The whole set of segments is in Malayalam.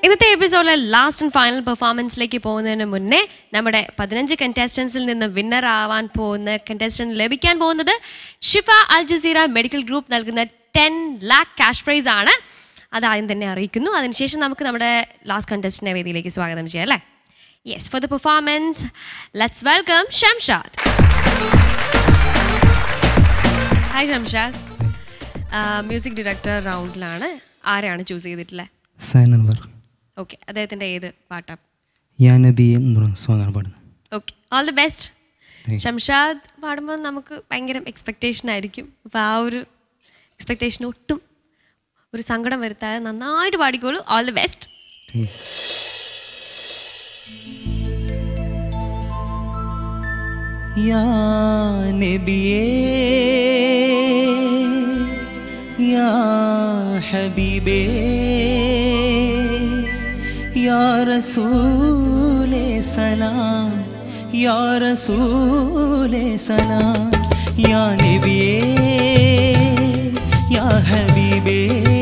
ഇന്നത്തെ എപ്പിസോഡിലെ ലാസ്റ്റ് ആൻഡ് ഫൈനൽ പെർഫോമൻസിലേക്ക് പോകുന്നതിന് മുന്നേ നമ്മുടെ പതിനഞ്ച് കണ്ടസ്റ്റൻസിൽ നിന്ന് വിന്നർ ആവാൻ പോകുന്ന കണ്ടസ്റ്റന്റ് ലഭിക്കാൻ പോകുന്നത് Shifa Al Jazeera medical group നൽകുന്ന ടെൻ ലാക്ക് ക്യാഷ് പ്രൈസ് ആണ് അത് ആദ്യം തന്നെ അറിയിക്കുന്നു അതിനുശേഷം നമുക്ക് നമ്മുടെ ലാസ്റ്റ് കണ്ടസ്റ്റന്റിനെ വേദിയിലേക്ക് സ്വാഗതം ചെയ്യാം അല്ലേ yes for the performance let's welcome Shamshad hi Shamshad music director റൗണ്ടിലാണ് ആരെയാണ് ചൂസ് ചെയ്തിട്ടുള്ളത് സൈൻ അൻവർ ഓക്കെ അദ്ദേഹത്തിൻ്റെ ഏത് പാട്ടാണ് യാ നബി എന്ന് പറയുന്ന സോങ്ങാണ് പാടുന്നത് okay all the best Shamshad പാടുമ്പോൾ നമുക്ക് ഭയങ്കര എക്സ്പെക്റ്റേഷൻ ആയിരിക്കും അപ്പോൾ ആ ഒരു എക്സ്പെക്റ്റേഷൻ ഒട്ടും ഒരു സങ്കടം വരുത്താതെ നന്നായിട്ട് പാടിക്കോളൂ ഓൾ ദി ബെസ്റ്റ് യാ നബിയേ യാ ഹബീബേ യാ റസൂലേ സലാം യാ റസൂലേ സലാം യാ നബിയേ യാ ഹബീബേ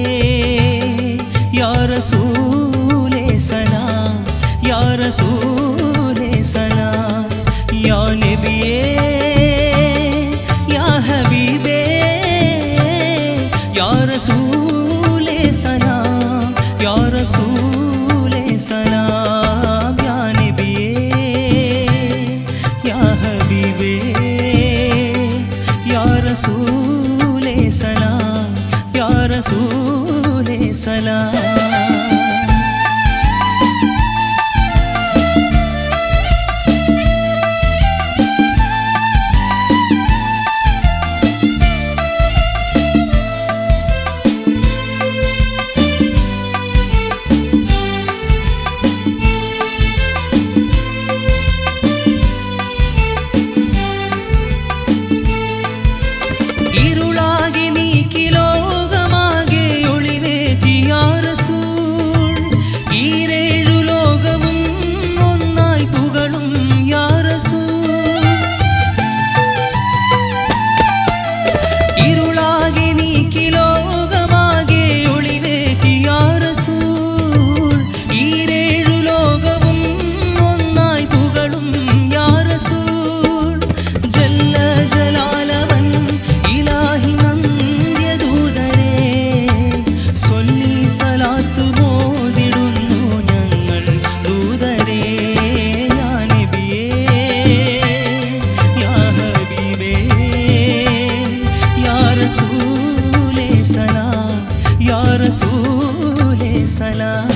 യാ റസൂലേ സലാം യാ റസൂലേ സലാം യാ നബിയേ യാ ഹബീബേ യാ റസൂലേ സലാം യാ റസൂലേ സലാം യാ നബിയേ യാ ഹബീബേ യാ റസൂലേ സലാം യാ റസൂലേ സലാം ഇരുളാകി നീക്കി ലോകമാകെ ഒളിവേറ്റിയാറസൂൾ ഈരേഴു ലോകവും ഒന്നായി പുകളും യാറസൂൾ ഇരുളാകി നീക്കി ലോകമാകെ ഒളിവേറ്റിയാറസൂൾ ഈരേഴു ലോകവും ഒന്നായി പുകളും യാറസൂൾ ജല്ല ജലാലവൻ ഇലാഹി നന്ദ്യദൂതരേ സൊല്ലി സലാത്ത് മോദിടുന്നു ഞങ്ങൾ ദൂതരേ യാ നബിയേ യാ ഹബീബേ യാ റസൂലേ സലാം യാ റസൂലേ സലാം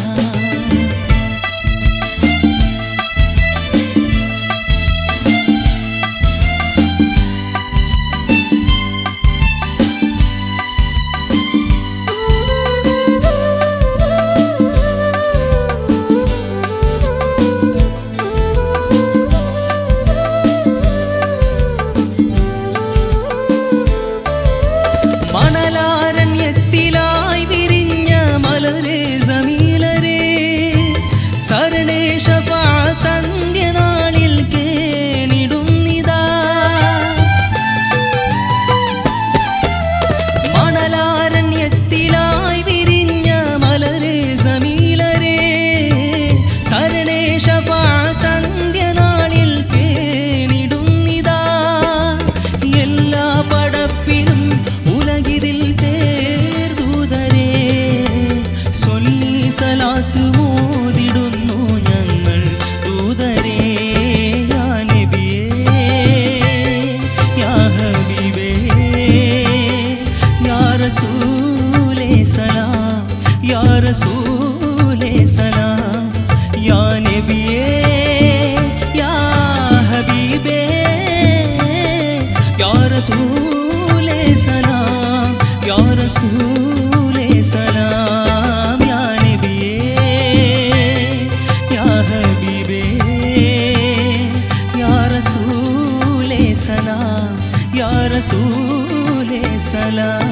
മണലാരണ്യത്തിലായി വിരിഞ്ഞ മലരേ സമീലരേ കരുണേ ഷഫാത്തന്ത്യനാളിൽ കേണിടുന്നിതാ മണലാരണ്യത്തിലായി വിരിഞ്ഞ മലരേ സമീലരേ കരുണേ ഷഫാത്തന്ത്യനാളിൽ കേണിടുന്നിതാ എല്ലാ പടപ്പിലും ഉലകിതിൽ തേർദൂതരേ സൊല്ലി സലാത്ത് മോദിടുന്നു ഞങ്ങൾ ദൂതരേ യാ നബിയേ യാ ഹബീബേ യാ റസൂലേ സലാം യാ റസൂലേ സലാം യാ നബിയേ യാ ഹബീബേ യാ റസൂലേ സലാം യാ റസൂലേ സലാം യാ നബിയേ യാ ഹബീബേ യാ റസൂലേ സലാം യാ റസൂലേ സലാം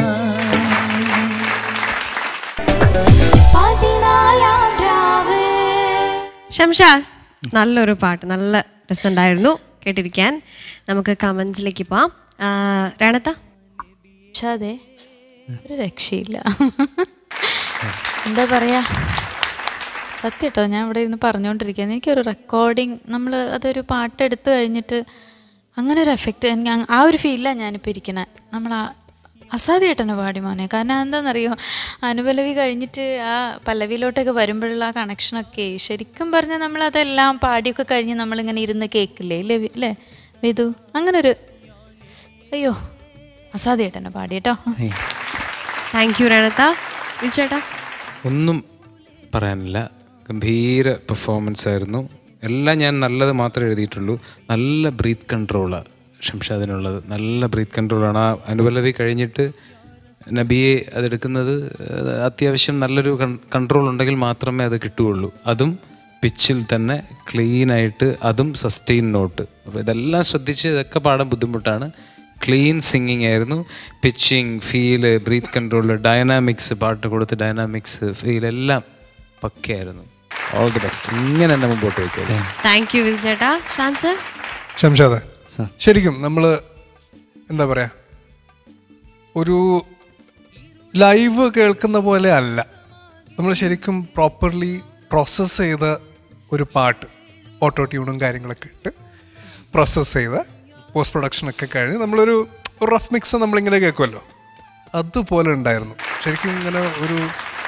പതിനാലാം രാവ് ഷംഷാദ് നല്ലൊരു പാട്ട് നല്ല രസമുണ്ടായിരുന്നു കേട്ടിരിക്കാൻ നമുക്ക് കമൻസിലേക്ക് പോവാം ആ, രണത്ത പക്ഷെ അതെ ഒരു രക്ഷയില്ല എന്താ പറയാ സത്യം കേട്ടോ ഞാൻ ഇവിടെ ഇരുന്ന് പറഞ്ഞുകൊണ്ടിരിക്കുന്നത് എനിക്കൊരു റെക്കോർഡിങ് നമ്മൾ അതൊരു പാട്ട് എടുത്തു കഴിഞ്ഞിട്ട് അങ്ങനെ ഒരു എഫക്റ്റ് എനിക്ക് അങ്ങ് ആ ഒരു ഫീലിലാണ് ഞാനിപ്പോൾ ഇരിക്കുന്നത് നമ്മൾ ആ അസാധ്യമായിട്ടാണ് പാടി മോനെ കാരണം എന്താണെന്നറിയോ അനുപല്ലവി കഴിഞ്ഞിട്ട് ആ പല്ലവിയിലോട്ടൊക്കെ വരുമ്പോഴുള്ള ആ കണക്ഷനൊക്കെ ശരിക്കും പറഞ്ഞാൽ നമ്മളതെല്ലാം പാടിയൊക്കെ കഴിഞ്ഞ് നമ്മളിങ്ങനെ ഇരുന്ന് കേൾക്കില്ലേ ഇല്ലേ വി- അല്ലേ വിധു അങ്ങനെ ഒരു അയ്യോ അസാധ്യമായിട്ടാണ് പാടി കേട്ടോ താങ്ക് യു രണത്ത വിചേട്ടാ ഒന്നും പറയാനില്ല ഗംഭീര പെർഫോമൻസ് ആയിരുന്നു എല്ലാം ഞാൻ നല്ലത് മാത്രമേ എഴുതിയിട്ടുള്ളൂ നല്ല ബ്രീത്ത് കൺട്രോളാണ് ഷംഷാദിനുള്ളത് നല്ല ബ്രീത്ത് കൺട്രോളാണ് ആ അനുപല്ലവി കഴിഞ്ഞിട്ട് നബിയെ അതെടുക്കുന്നത് ഏഹ്, അത്യാവശ്യം നല്ലൊരു കൺട്രോൾ ഉണ്ടെങ്കിൽ മാത്രമേ അത് കിട്ടുകയുള്ളൂ അതും പിച്ചിൽ തന്നെ ക്ലീൻ ആയിട്ട് അതും സസ്റ്റെയിൻ നോട്ട് അപ്പോൾ ഇതെല്ലാം ശ്രദ്ധിച്ച് ഇതൊക്കെ പാടാൻ ബുദ്ധിമുട്ടാണ് ക്ലീൻ സിംഗിങ് ആയിരുന്നു pitching feel breath control dynamics പാട്ട് കൊടുത്ത് ഡൈനാമിക്സ് ഫീൽ എല്ലാം പക്കയായിരുന്നു ഓൾ ദി ബെസ്റ്റ് ഇങ്ങനെ തന്നെ മുമ്പോട്ട് വയ്ക്കുക താങ്ക് യു വിചേട്ടാ ഷാൻ സർ ഷംഷാദ് ശരിക്കും നമ്മൾ എന്താ പറയാ ഒരു ലൈവ് കേൾക്കുന്ന പോലെ അല്ല നമ്മൾ ശരിക്കും പ്രോപ്പർലി പ്രോസസ്സ് ചെയ്ത ഒരു പാട്ട് ഓട്ടോ ട്യൂണും കാര്യങ്ങളൊക്കെ ഇട്ട് പ്രോസസ്സ് ചെയ്ത പോസ്റ്റ് പ്രൊഡക്ഷനൊക്കെ കഴിഞ്ഞ് നമ്മളൊരു ഒരു റഫ് മിക്സ് നമ്മളിങ്ങനെ കേൾക്കുമല്ലോ അതുപോലെ ഉണ്ടായിരുന്നു ശരിക്കും ഇങ്ങനെ ഒരു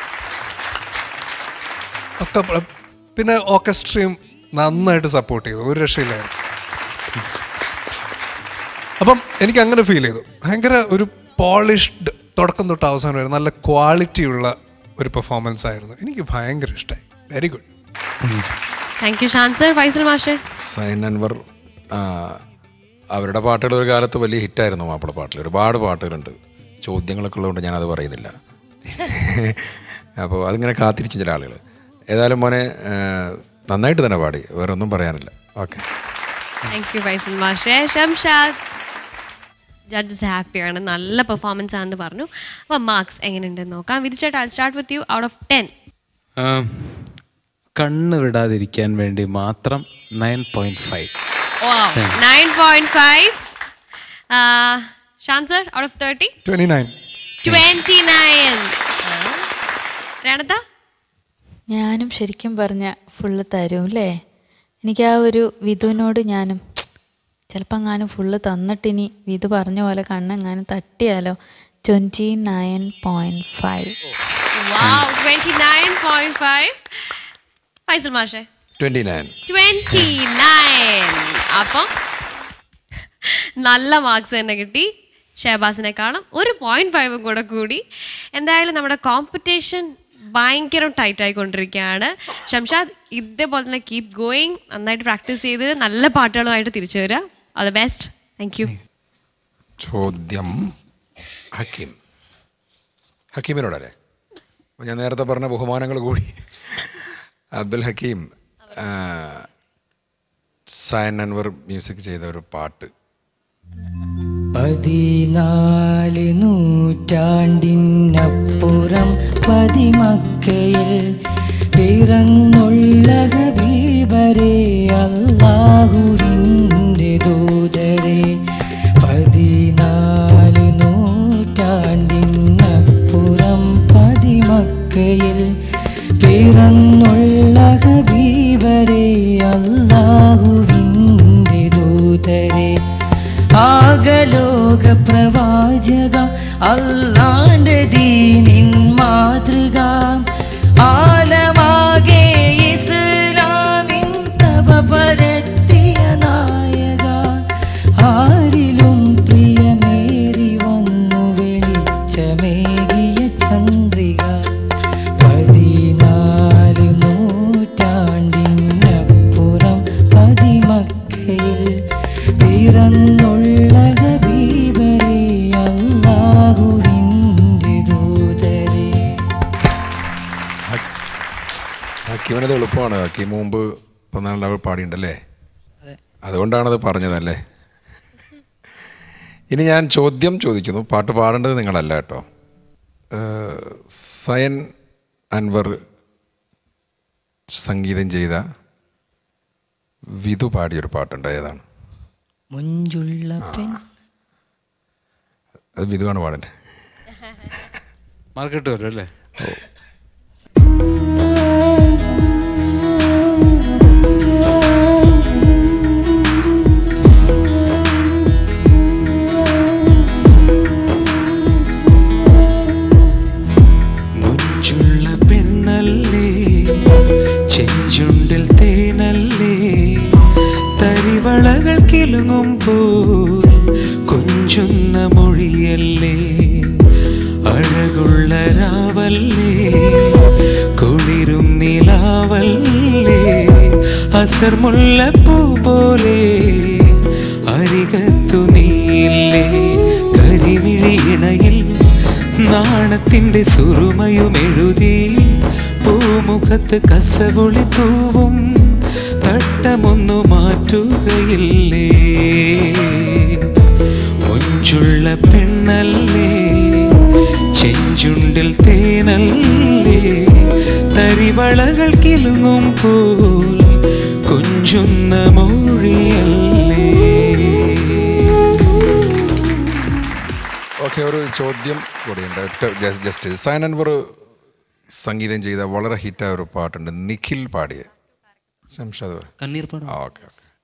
ഒക്കെ പ- പിന്നെ ഓർക്കസ്ട്രയും നന്നായിട്ട് സപ്പോർട്ട് ചെയ്തു ഒരു രക്ഷയില്ലായിരുന്നു അപ്പം എനിക്ക് അങ്ങനെ ഫീൽ ചെയ്തു ഭയങ്കര ഒരു പോളിഷ്ഡ് തുടക്കം തൊട്ട് അവസാനം വരെ നല്ല ക്വാളിറ്റി ഉള്ള ഒരു പെർഫോമൻസ് ആയിരുന്നു എനിക്ക് ഭയങ്കര ഇഷ്ടമായി very good thank you Shan sir Faisal മാഷെ സൈൻ അൻവർ ആ, അവരുടെ പാട്ടുകൾ ഒരു കാലത്ത് വലിയ ഹിറ്റായിരുന്നു മാപ്പിള പാട്ടിൽ ഒരുപാട് പാട്ടുകളുണ്ട് ചോദ്യങ്ങളൊക്കെ ഉള്ളതുകൊണ്ട് ഞാനത് പറയുന്നില്ല അപ്പോൾ അതിങ്ങനെ കാത്തിരിക്കും ചില ആളുകൾ ഏതായാലും മോനെ ആ, നന്നായിട്ട് തന്നെ പാടി വേറെ ഒന്നും പറയാനില്ല ഓക്കെ താങ്ക് യു ഫൈസൽ മാഷെ ഷംഷാദ് ജഡ്ജസ് ഹാപ്പിയാണ് നല്ല പെർഫോമൻസ് ആണെന്ന് പറഞ്ഞു അപ്പം മാർക്സ് എങ്ങനെയുണ്ടെന്ന് നോക്കാം വിധിച്ചേട്ടാ start with you out of ten കണ്ണ് വിടാതിരിക്കാൻ വേണ്ടി മാത്രം nine point five nine point five Shan sir out of thirty twenty nine twenty nine രണത ഞാനും ശരിക്കും പറഞ്ഞ ഫുള്ള് തരും അല്ലേ എനിക്ക് ആ ഒരു വിധുവിനോട് ഞാനും ചിലപ്പോൾ എങ്ങാനും ഫുള്ള് തന്നിട്ടിനി വിധു പറഞ്ഞ പോലെ കണ്ണെങ്ങാനും തട്ടിയാലോ twenty nine point five twenty nine point five Faisal മാഷെ ട്വൻറ്റി നയൻ ട്വന്റി നയൻ അപ്പം നല്ല മാർക്സ് തന്നെ കിട്ടി ഷഹബാസിനെക്കാളും ഒരു പോയിന്റ് ഫൈവും കൂടെ കൂടി എന്തായാലും നമ്മുടെ കോമ്പറ്റീഷൻ ഭയങ്കര ടൈറ്റ് ആയിക്കൊണ്ടിരിക്കുകയാണ് ഷംഷാദ് ഇതേപോലെ തന്നെ കീപ് ഗോയിങ് നന്നായിട്ട് പ്രാക്ടീസ് ചെയ്ത് നല്ല പാട്ടുകളുമായിട്ട് തിരിച്ചു വരിക all the best thank you ചോദ്യം ഹക്കീം ഹക്കീമിനോടല്ലേ അപ്പോൾ ഞാൻ നേരത്തെ പറഞ്ഞ ബഹുമാനങ്ങൾ കൂടി അബ്ദുൽ ഹക്കീം ആ, സയൻ അൻവർ മ്യൂസിക് ചെയ്ത ഒരു പാട്ട് പതിനാല് നൂറ്റാണ്ടിനപ്പുറം പതിമക്കയിൽ പിറന്നുള്ള ഹബീബരെ അല്ലാഹുവിൻ്റെ ദൂതരെ പതിനാല് നൂറ്റാണ്ടിനപ്പുറം പതിമക്കയിൽ പിറന്നുള്ള ഹബീബരെ അല്ലാഹുവിൻ്റെ ദൂതരെ ആകലോക പ്രവാചക അല്ലാന്റെ ദീനിൻ മാതൃക ആലമാകെ ഇസ്ലാമിൻ തപ പരത്തിയ നായക ആരിലും പ്രിയമേറി വന്നു വെളിച്ചമേകിയ ചന്ദ്രിക പതിനാല് നൂറ്റാണ്ടിനപ്പുറം പതിമക്കയിൽ പിറന്നുള്ള ഹബീബരെ അല്ലാഹുവിൻ്റെ ദൂതരെ ഹക്കീമിനത് എളുപ്പമാണ് ഹക്കീം മുമ്പ് പതിനാല് ലെവൽ പാടിയിട്ടുണ്ടല്ലേ അതുകൊണ്ടാണത് പറഞ്ഞതല്ലേ ഇനി ഞാൻ ചോദ്യം ചോദിക്കുന്നു പാട്ട് പാടേണ്ടത് നിങ്ങളല്ല കേട്ടോ ഏഹ്, സയൻ അൻവർ സംഗീതം ചെയ്ത വിധു പാടിയൊരു പാട്ടുണ്ട് ഏതാണ് മുഞ്ചുള്ള പെൺ അത് വിധുവാണ് പാടേണ്ടത് മാർക്ക് കിട്ടുമല്ലോ അല്ലേ അഴകുള്ള രാവല്ലേ കുളിരും നിലാവല്ലേ അസർമുല്ലപ്പൂ പോലെ അരികത്തു നീയില്ലേ കരിമിഴിയിണയിൽ നാണത്തിന്റെ സുറുമയും എഴുതി പൂമുഖത്ത് കസവുളി തൂവും തട്ടമൊന്നു മാറ്റുകയില്ലേ മൊഞ്ചുള്ള പെണ്ണല്ലേ ചെഞ്ചുണ്ടിൽ തേനല്ലേ തരിവളകൾ കിലുങ്ങും പോൽ കൊഞ്ചുന്ന മൊഴിയല്ലേ ഓക്കെ ഒരു ചോദ്യം കൂടിയുണ്ട് ഒറ്റ ജസ്റ്റ് ജസ്റ്റ് സൈൻ അൻവർ സംഗീതം ചെയ്ത വളരെ ഹിറ്റായ ഒരു പാട്ടുണ്ട് നിഖിൽ പാടിയ ശംഷാദ് പറ. കണ്ണീർ പാടം ആ ഓക്കെ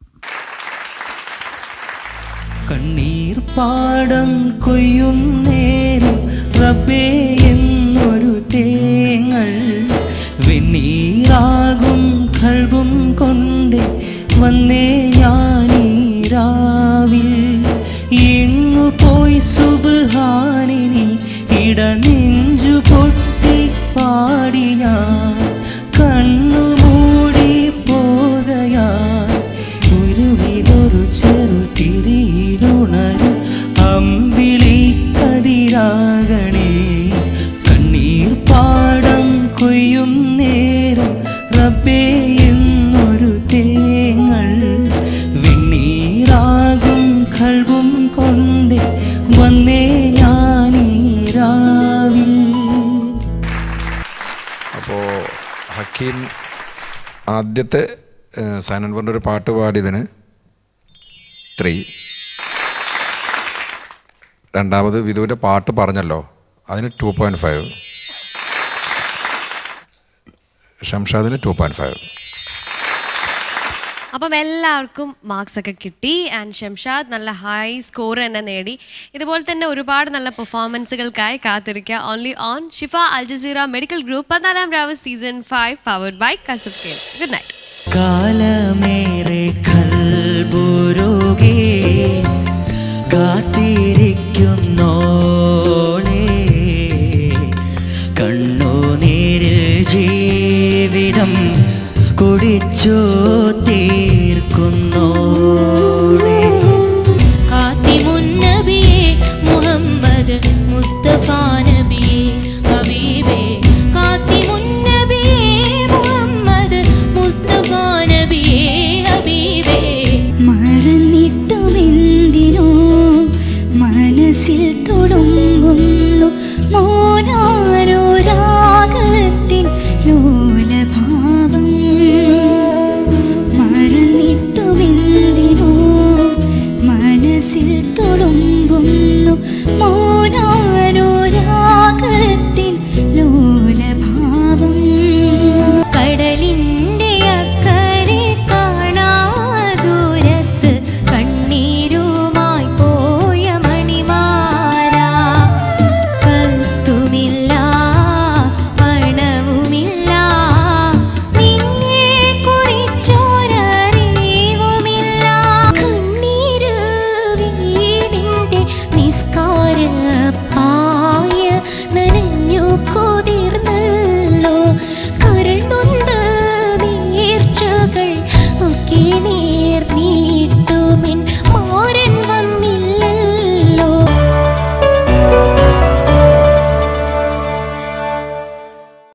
കണ്ണീർ പാടം കൊയ്യും നേരം റബ്ബേ എന്നൊരു തേങ്ങൾ വെണ്ണീറാകും കൽബും കൊണ്ട് വന്നേ ഞാനീരാവിൽ എങ്ങു പോയി സുബാനിനി ഇടനെഞ്ചു പൊട്ടി പാടി ഞാൻ കണ്ണു മൂടി പോകയാൻ ഉരുവിലൊരു ചെറു തിരിയിലുണരും അമ്പിളി കതിരാകണേ കണ്ണീർ പാടം കൊയ്യും നേരം റബ്ബേ എന്നൊരു തേങ്ങൾ വെണ്ണീറാകും കൽവും കൊണ്ട് വന്നേ ഞാനീരാവിൽ അപ്പോൾ ഹക്കീം ആദ്യത്തെ ഏഹ്, സൈൻ അൻവറിൻ്റെ ഒരു പാട്ട് പാടിയതിന് ത്രീ രണ്ടാമത് വിധുവിൻ്റെ പാട്ട് പറഞ്ഞല്ലോ അതിന് ടു പോയിൻറ്റ് ഫൈവ് ഷംഷാദിന് ടു പോയിൻറ്റ് ഫൈവ് അപ്പം എല്ലാവർക്കും മാർക്സ് ഒക്കെ കിട്ടി ആൻഡ് ഷംഷാദ് നല്ല ഹൈ സ്കോർ തന്നെ നേടി ഇതുപോലെ തന്നെ ഒരുപാട് നല്ല പെർഫോമൻസുകൾക്കായി കാത്തിരിക്കുക only on Shifa Al Jazeera medical group Pathinalam Ravu season five powered by കസഫ് കെയർ ഗുഡ് നൈറ്റ് കാലമേറെ കൽബുരുകേ കാത്തിരിക്കുന്നോളേ കണ്ണുനീരിൽ ജീവിതം കുടിച്ചു തീർക്കുന്നോളേ കാത്തിമുന്നബിയെ മുഹമ്മദ് മുസ്തഫ നബിയെ ഹബീബേ കാത്തിമുന്നബിയെ മുഹമ്മദ് മുസ്തഫ നബിയെ ഹബീബേ മറന്നിട്ടുമെന്തിനോ മനസ്സിൽ തൊടുമ്പുന്നു മോനാരോ രാഗത്തിൻ ലോലഭാവം മറന്നിട്ടുമെന്തിനോ മനസ്സിൽ തൊടുമ്പുന്നു മോനാരോ രാഗത്തിൻ ലോലഭാവം കടലിൻ്റെ അക്കരെ കാണാ ദൂരത്ത് കണ്ണീരുമായി പോയ മണിമാല കത്തുമില്ല പണവുമില്ല നിന്നെ കുറിച്ചൊരറിവുമില്ല കണ്ണീര് വീടിൻ്റെ നിസ്കാര പായ നനഞ്ഞു കൊതി